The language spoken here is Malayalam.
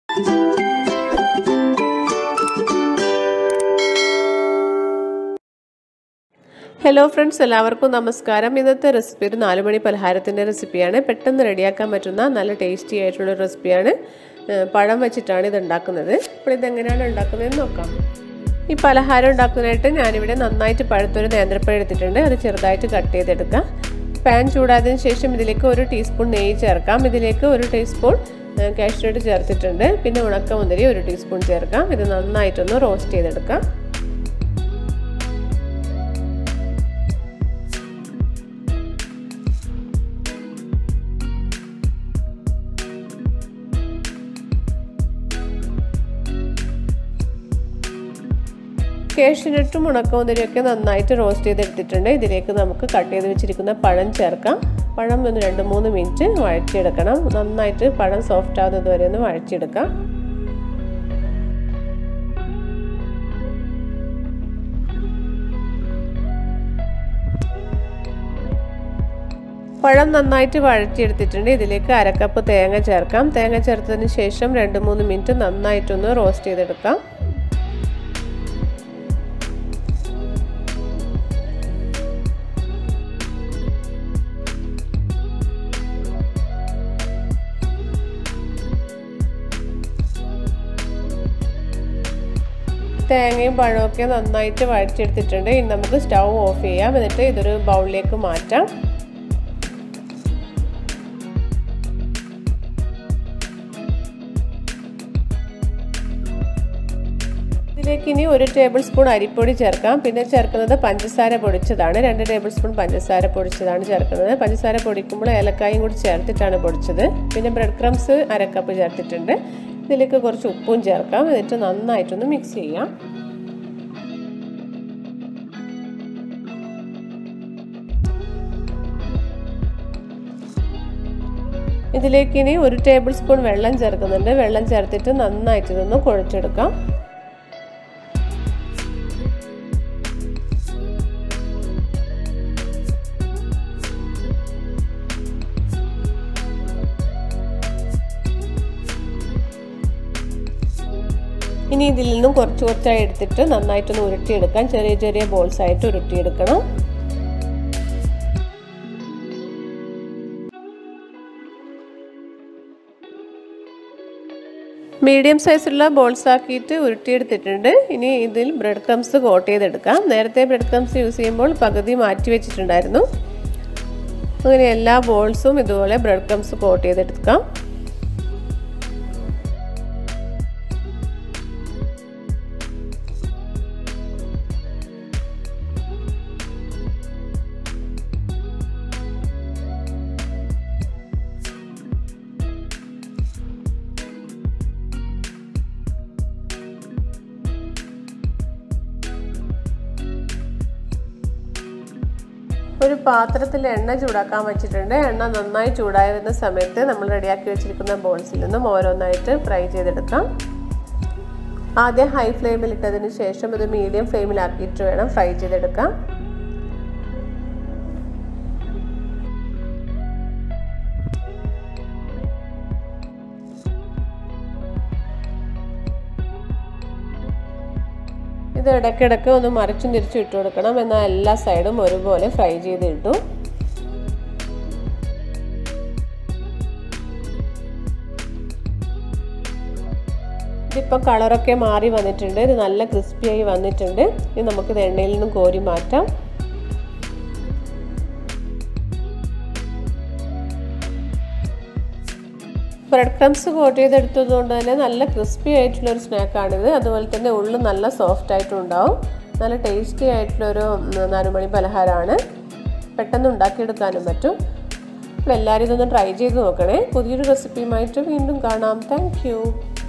ഹലോ ഫ്രണ്ട്സ് എല്ലാവർക്കും നമസ്കാരം ഇന്നത്തെ റെസിപ്പി ഒരു നാല് മണി പലഹാരത്തിൻ്റെ റെസിപ്പിയാണ് പെട്ടെന്ന് റെഡിയാക്കാൻ പറ്റുന്ന നല്ല ടേസ്റ്റി ആയിട്ടുള്ള റെസിപ്പിയാണ് ഏഹ് പഴം വെച്ചിട്ടാണ് ഇത് ഉണ്ടാക്കുന്നത് അപ്പോൾ ഇതെങ്ങനെയാണ് ഉണ്ടാക്കുന്നതെന്ന് നോക്കാം ഈ പലഹാരം ഉണ്ടാക്കുന്നതായിട്ട് ഞാനിവിടെ നന്നായിട്ട് പഴുത്തൊരു നേന്ത്രപ്പഴം എടുത്തിട്ടുണ്ട് അത് ചെറുതായിട്ട് കട്ട് ചെയ്തെടുക്കാം പാൻ ചൂടായതിനു ശേഷം ഇതിലേക്ക് ഒരു ടീസ്പൂൺ നെയ്യ് ചേർക്കാം ഇതിലേക്ക് ഒരു ടീസ്പൂൺ കാഷ്നട്ട് ചേർത്തിട്ടുണ്ട് പിന്നെ ഉണക്കമുന്തിരി ഒരു ടീസ്പൂൺ ചേർക്കാം ഇത് നന്നായിട്ടൊന്ന് റോസ്റ്റ് ചെയ്തെടുക്കാം കേഷിനട്ടും ഉണക്കമുന്തിരിയൊക്കെ നന്നായിട്ട് റോസ്റ്റ് ചെയ്തെടുത്തിട്ടുണ്ട് ഇതിലേക്ക് നമുക്ക് കട്ട് ചെയ്ത് വെച്ചിരിക്കുന്ന പഴം ചേർക്കാം പഴം ഒന്ന് രണ്ട് മൂന്ന് മിനിറ്റ് വഴറ്റിയെടുക്കണം നന്നായിട്ട് പഴം സോഫ്റ്റ് ആവുന്നത് വരെ ഒന്ന് വഴറ്റിയെടുക്കാം പഴം നന്നായിട്ട് വഴറ്റിയെടുത്തിട്ടുണ്ട് ഇതിലേക്ക് അരക്കപ്പ് തേങ്ങ ചേർക്കാം തേങ്ങ ചേർത്തതിന് ശേഷം രണ്ട് മൂന്ന് മിനിറ്റ് നന്നായിട്ടൊന്ന് റോസ്റ്റ് ചെയ്തെടുക്കാം തേങ്ങയും പഴമൊക്കെ നന്നായിട്ട് വഴറ്റിയെടുത്തിട്ടുണ്ട് ഇനി നമുക്ക് സ്റ്റൗ ഓഫ് ചെയ്യാം എന്നിട്ട് ഇതൊരു ബൗളിലേക്ക് മാറ്റാം ഇതിലേക്ക് ഇനി ഒരു ടേബിൾ സ്പൂൺ അരിപ്പൊടി ചേർക്കാം പിന്നെ ചേർക്കുന്നത് പഞ്ചസാര പൊടിച്ചതാണ് രണ്ട് ടേബിൾ സ്പൂൺ പഞ്ചസാര പൊടിച്ചതാണ് ചേർക്കുന്നത് പഞ്ചസാര പൊടിക്കുമ്പോൾ ഏലക്കായും കൂടി ചേർത്തിട്ടാണ് പൊടിച്ചത് പിന്നെ ബ്രെഡ് ക്രംസ് അരക്കപ്പ് ചേർത്തിട്ടുണ്ട് ഇതിലേക്ക് കുറച്ച് ഉപ്പും ചേർക്കാം എന്നിട്ട് നന്നായിട്ടൊന്ന് മിക്സ് ചെയ്യാം ഇതിലേക്ക് ഇനി ഒരു ടേബിൾ സ്പൂൺ വെള്ളം ചേർക്കുന്നുണ്ട് വെള്ളം ചേർത്തിട്ട് നന്നായിട്ട് ഇതൊന്ന് കുഴച്ചെടുക്കാം ഇനി ഇതിൽ നിന്നും കുറച്ച് കുറച്ചായി എടുത്തിട്ട് നന്നായിട്ടൊന്ന് ഉരുട്ടിയെടുക്കാം ചെറിയ ചെറിയ ബോൾസ് ആയിട്ട് ഉരുട്ടിയെടുക്കണം മീഡിയം സൈസുള്ള ബോൾസ് ആക്കിയിട്ട് ഉരുട്ടിയെടുത്തിട്ടുണ്ട് ഇനി ഇതിൽ ബ്രെഡ് ക്രംസ് കോട്ട് ചെയ്തെടുക്കാം നേരത്തെ ബ്രെഡ് ക്രംസ് യൂസ് ചെയ്യുമ്പോൾ പകുതി മാറ്റി വെച്ചിട്ടുണ്ടായിരുന്നു അങ്ങനെ എല്ലാ ബോൾസും ഇതുപോലെ ബ്രെഡ് ക്രംസ് കോട്ട് ചെയ്തെടുക്കാം ഒരു പാത്രത്തിൽ എണ്ണ ചൂടാക്കാൻ വെച്ചിട്ടുണ്ട് എണ്ണ നന്നായി ചൂടായി വരുന്ന സമയത്ത് നമ്മൾ റെഡിയാക്കി വെച്ചിരിക്കുന്ന ബോൾസിൽ നിന്നും ഓരോന്നായിട്ട് ഫ്രൈ ചെയ്തെടുക്കാം ആദ്യം ഹൈ ഫ്ലെയിമിൽ ഇട്ടതിന് ശേഷം ഇത് മീഡിയം ഫ്ലെയിമിലാക്കിയിട്ട് വേണം ഫ്രൈ ചെയ്തെടുക്കാം ഇത് ഇടയ്ക്കിടയ്ക്ക് ഒന്ന് മറിച്ചും തിരിച്ചും ഇട്ട് കൊടുക്കണം എന്നാൽ എല്ലാ സൈഡും ഒരുപോലെ ഫ്രൈ ചെയ്ത് ഇട്ടു ഇതിപ്പോൾ കളറൊക്കെ മാറി വന്നിട്ടുണ്ട് ഇത് നല്ല ക്രിസ്പിയായി വന്നിട്ടുണ്ട് ഇനി നമുക്കിത് എണ്ണയിൽ നിന്നും കോരി മാറ്റാം ബ്രെഡ് ക്രംസ് കോട്ട് ചെയ്തെടുത്തത് കൊണ്ട് തന്നെ നല്ല ക്രിസ്പി ആയിട്ടുള്ള ഒരു സ്നാക്കാണിത് അതുപോലെ തന്നെ ഉള്ളിൽ നല്ല സോഫ്റ്റ് ആയിട്ടും ഉണ്ടാവും നല്ല ടേസ്റ്റി ആയിട്ടുള്ളൊരു നാലുമണി പലഹാരമാണ് പെട്ടെന്ന് ഉണ്ടാക്കിയെടുക്കാനും പറ്റും അപ്പോൾ എല്ലാവരും ഇതൊന്ന് ട്രൈ ചെയ്ത് നോക്കണേ പുതിയൊരു റെസിപ്പിയുമായിട്ട് വീണ്ടും കാണാം താങ്ക്